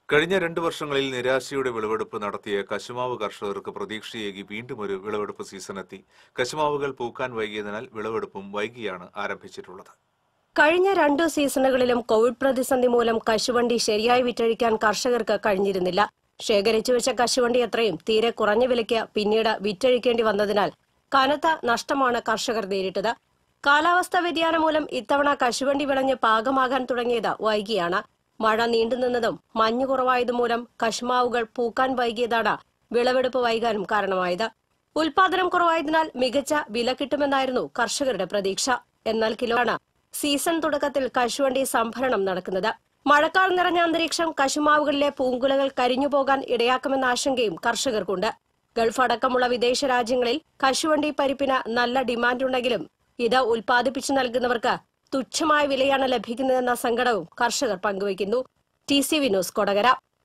കഴിഞ്ഞ രണ്ട് വർഷങ്ങളിൽ നിരാശയുടെ വിളവെടുപ്പ് നടത്തിയ കശുമാവ് കർഷകർക്ക് പ്രതീക്ഷയേകി വീണ്ടും ഒരു വിളവെടുപ്പ് സീസണെത്തി കശുമാവുകൾ പൂക്കാൻ വൈകിയതിനാൽ വിളവെടുപ്പും വൈകിയാണ് ആരംഭിച്ചിട്ടുള്ളത് കഴിഞ്ഞ രണ്ടു സീസണുകളിലും കോവിഡ് പ്രതിസന്ധി മൂലം കശുവണ്ടി ശരിയായി വിറ്റഴിക്കാൻ കർഷകർക്ക് കഴിഞ്ഞിരുന്നില്ല ശേഖരിച്ചു വെച്ച കശുവണ്ടി അത്രയും തീരെ കുറഞ്ഞ വിലയ്ക്ക് പിന്നീട് വിറ്റഴിക്കേണ്ടി വന്നതിനാൽ കനത്ത നഷ്ടമാണ് കർഷകർ നേരിട്ടത് കാലാവസ്ഥാ വ്യതിയാനം മൂലം ഇത്തവണ കശുവണ്ടി വിളഞ്ഞ് പാകമാകാൻ തുടങ്ങിയത് വൈകിയാണ് മഴ നീണ്ടുനിന്നതും മഞ്ഞു കുറവായതുമൂലം കശുമാവുകൾ പൂക്കാൻ വൈകിയതാണ് വിളവെടുപ്പ് വൈകാനും കാരണമായത് ഉൽപാദനം കുറവായതിനാൽ മികച്ച വില കിട്ടുമെന്നായിരുന്നു കർഷകരുടെ പ്രതീക്ഷ എന്നാൽ കിലോയാണ് സീസൺ തുടക്കത്തിൽ കശുവണ്ടി സംഭരണം നടക്കുന്നത് മഴക്കാലം നിറഞ്ഞ അന്തരീക്ഷം കശുമാവുകളിലെ പൂങ്കുലകൾ കരിഞ്ഞുപോകാൻ ഇടയാക്കുമെന്ന ആശങ്കയും കർഷകർക്കുണ്ട് ഗൾഫ് അടക്കമുള്ള വിദേശ രാജ്യങ്ങളിൽ കശുവണ്ടി പരിപ്പിന് നല്ല ഡിമാൻഡുണ്ടെങ്കിലും ഇത് ഉൽപ്പാദിപ്പിച്ചു നൽകുന്നവർക്ക് തുച്ഛമായ വിലയാണ് ലഭിക്കുന്നതെന്ന സങ്കടവും കർഷകർ പങ്കുവയ്ക്കുന്നു T C V news Kodakara